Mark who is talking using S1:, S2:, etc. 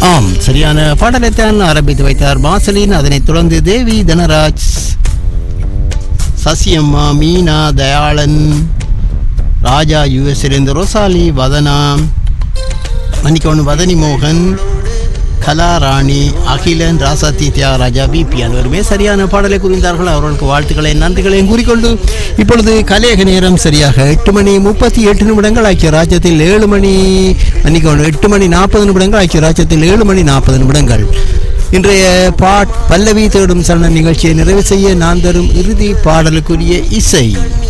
S1: ஆம் சரியான பாடலைத்தான் ஆரம்பித்து வைத்தார் மாசலின் அதனைத் தொடர்ந்து தேவி தனராஜ் சசியம்மா மீனா தயாளன் ராஜா யுஎஸ்லேருந்து ரொசாலி வதனா மன்னிக்கவன் வதனி மோகன் கலாராணி அகிலன் ராசாத்தி தியாகராஜா பிபி அனைவருமே சரியான பாடலை குறிந்தார்கள் அவர்களுக்கு வாழ்த்துக்களை நன்றிகளையும் கூறிக்கொண்டு இப்பொழுது கலேக நேரம் சரியாக எட்டு மணி முப்பத்தி எட்டு நிமிடங்கள் ஆக்கிய ராஜ்யத்தில் ஏழு மணி மன்னிக்கணும் எட்டு மணி நாற்பது நிமிடங்கள் ஆக்கிய ராஜ்யத்தில் ஏழு மணி நாற்பது நிமிடங்கள் இன்றைய பாட் பல்லவி தேடும் சரண நிகழ்ச்சியை நிறைவு செய்ய நான் தரும் இறுதி பாடலுக்குரிய இசை